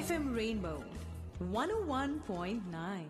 FM Rainbow 101.9.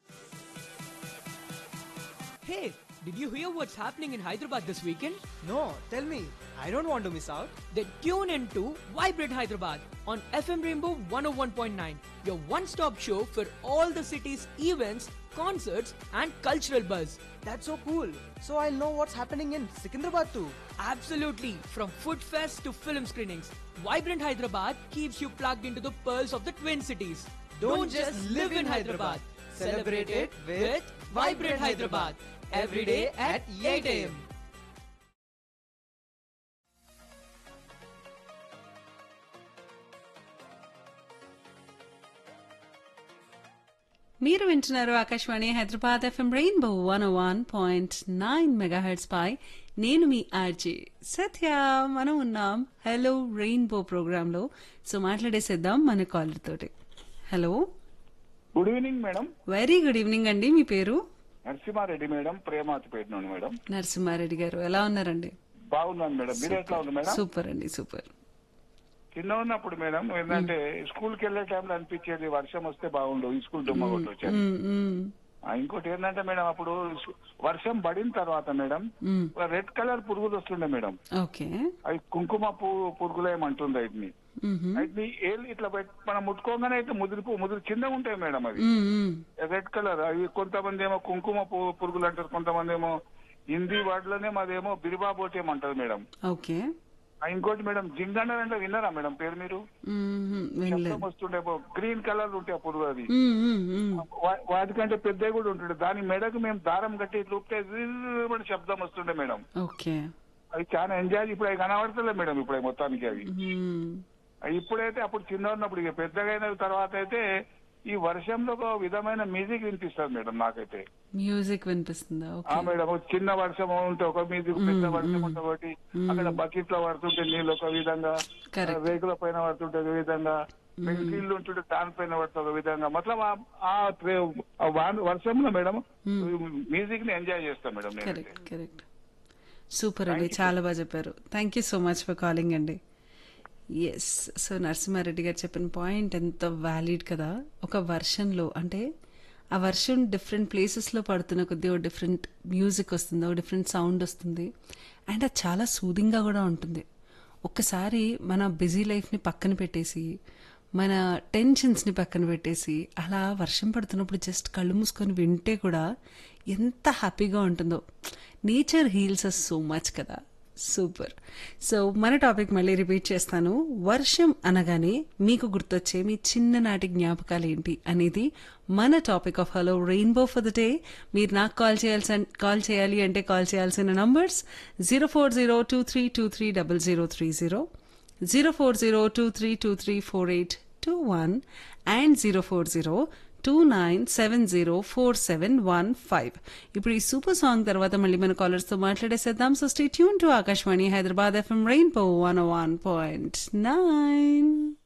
Hey, did you hear what's happening in Hyderabad this weekend? No, tell me. I don't want to miss out. Then tune in to Vibrate Hyderabad on FM Rainbow 101.9, your one stop show for all the city's events, concerts, and cultural buzz. That's so cool. So I'll know what's happening in Secunderabad too. Absolutely, from food fest to film screenings, Vibrant Hyderabad keeps you plugged into the pearls of the Twin Cities. Don't just live in Hyderabad. Celebrate it with Vibrant Hyderabad. Every day at 8 a.m. మీరు వింటున్నారు Akashvani Hyderabad FM rainbow one one point nine megahertz పై నేను మీ RJ Satya మనం ఉన్నాం hello rainbow programme లో so మాట్లాడేసేద్దాం మన కాలర్ తోటి hello good evening madam very good evening అండి మీ పేరు నరసింహారెడ్డి మేడం ప్రేమాతిపేట నుండి మేడం నరసింహారెడ్డి గారు ఎలా ఉన్నారండి బాగున్నాను మేడం మీరు ఎట్లా ఉంది మేడం సూపర్ అండి సూపర్ చిన్న ఉన్నప్పుడు మేడం ఏంటంటే స్కూల్కి వెళ్ళే టైంలో అనిపించేది వర్షం వస్తే బాగుండు ఈ స్కూల్ దుమ్మ కొట్టి వచ్చేది మ్మ్, మ్మ్, ఆ, ఇంకోటి ఏంటంటే మేడం అప్పుడు స్- వర్షం పడిన తర్వాత మేడం మ్మ్. రెడ్ కలర్ పురుగులు వస్తుండే మేడం ఓకే అవి కుంకుమ పు పురుగులు ఏమంటుంది వీటిని మ్మ్, వీటిని ఏళ్ళు ఇట్లా పెట్టి మనం ముట్టుకోగానే అయితే ముదిరిపో ముదిరి చిన్నగా ఉంటాయి మేడం అవి మ్మ్, మ్మ్. రెడ్ కలర్ అవి కొంతమంది ఏమో కుంకుమ పు- పురుగులు అంటారు కొంతమంది ఏమో హిందీ వర్డ్లోనే మాదేమో బిరిబాబోటేం అంటారు మేడం ఓకే ఆ, ఇంకోటి మేడం జింగండర్ అంటే విన్నారా మేడం పేరు మీరు మ్మ్, వినలేదు శబ్దం వస్తుండే గ్రీన్ కలర్ ఉంటాయి ఆ పురుగు అది మ్మ్, మ్మ్, మ్మ్. వా- వాటికంటే పెద్దవి కూడా ఉంటుండే దాని మెడకు మేము దారం కట్టి ఇట్లా ఊపితే జిర్రమని శబ్దం వస్తుండే మేడం ఓకే అవి చాలా ఎంజాయ్ ఇప్పుడు అవి కనబడతలే మేడం ఇప్పుడు అవి మొత్తానికి అవి మ్మ్. అవి ఇప్పుడైతే అప్పుడు చిన్న ఉన్నప్పుడు ఇక పెద్దగా అయిన తర్వాత అయితే ఈ వర్షంలో ఒక విధమైన మ్యూజిక్ వినిపిస్తుంది మేడం నాకైతే మ్యూజిక్ వినిపిస్తుందా ఆ ఓకే మేడం ఒక చిన్న వర్షం ఉంటే ఒక మ్యూజిక్ పెద్ద వర్షం ఉంటే ఒకటి అక్కడ బకెట్ లో పడుతుంటే నీళ్ళు ఒక విధంగా Correct. రేకుల పైన పడుతుంటే ఒక విధంగా పెన్సిల్ ఉంటుంటే దానిపైన పడుతుంది ఒక విధంగా మొత్తం ఆ- ఆ ట్రే- ఆ వాన- వర్షంలో మేడం మ్యూజిక్ ని ఎంజాయ్ చేస్తాం మేడం నేనైతే కరెక్ట్ కరెక్ట్ సూపర్ అండి చాలా బాగా చెప్పారు thank you so much for calling అండి ఎస్ సో నరసింహారెడ్డి గారు చెప్పిన పాయింట్ ఎంత వ్యాలిడ్ కదా ఒక వర్షంలో అంటే ఆ వర్షం డిఫరెంట్ ప్లేసెస్లో పడుతున్న కొద్దీ ఒక డిఫరెంట్ మ్యూజిక్ వస్తుంది ఒక డిఫరెంట్ సౌండ్ వస్తుంది అండ్ అది చాలా సూదింగ్గా కూడా ఉంటుంది ఒక్కసారి మన బిజీ లైఫ్ని పక్కన పెట్టేసి మన టెన్షన్స్ని పక్కన పెట్టేసి అలా వర్షం పడుతున్నప్పుడు జస్ట్ కళ్ళు మూసుకొని వింటే కూడా ఎంత హ్యాపీగా ఉంటుందో nature heals us so much కదా సూపర్ సో మన టాపిక్ మళ్ళీ రిపీట్ చేస్తాను వర్షం అనగానే మీకు గుర్తొచ్చే మీ చిన్ననాటి జ్ఞాపకాలు ఏంటి అనేది మన topic of hello rainbow for the day మీరు నాకు కాల్ చేయాల్సి కాల్ చేయాలి అంటే కాల్ చేయాల్సిన numbers zero four zero two three two three double zero three zero zero four zero two three two three four eight two one and zero four zero two nine seven zero four seven one five ఇప్పుడు ఈ super song తర్వాత మళ్ళీ మన కాలర్స్తో మాట్లాడేసేద్దాం so stay tune to Akashvani Hyderabad FM rainbow one one point nine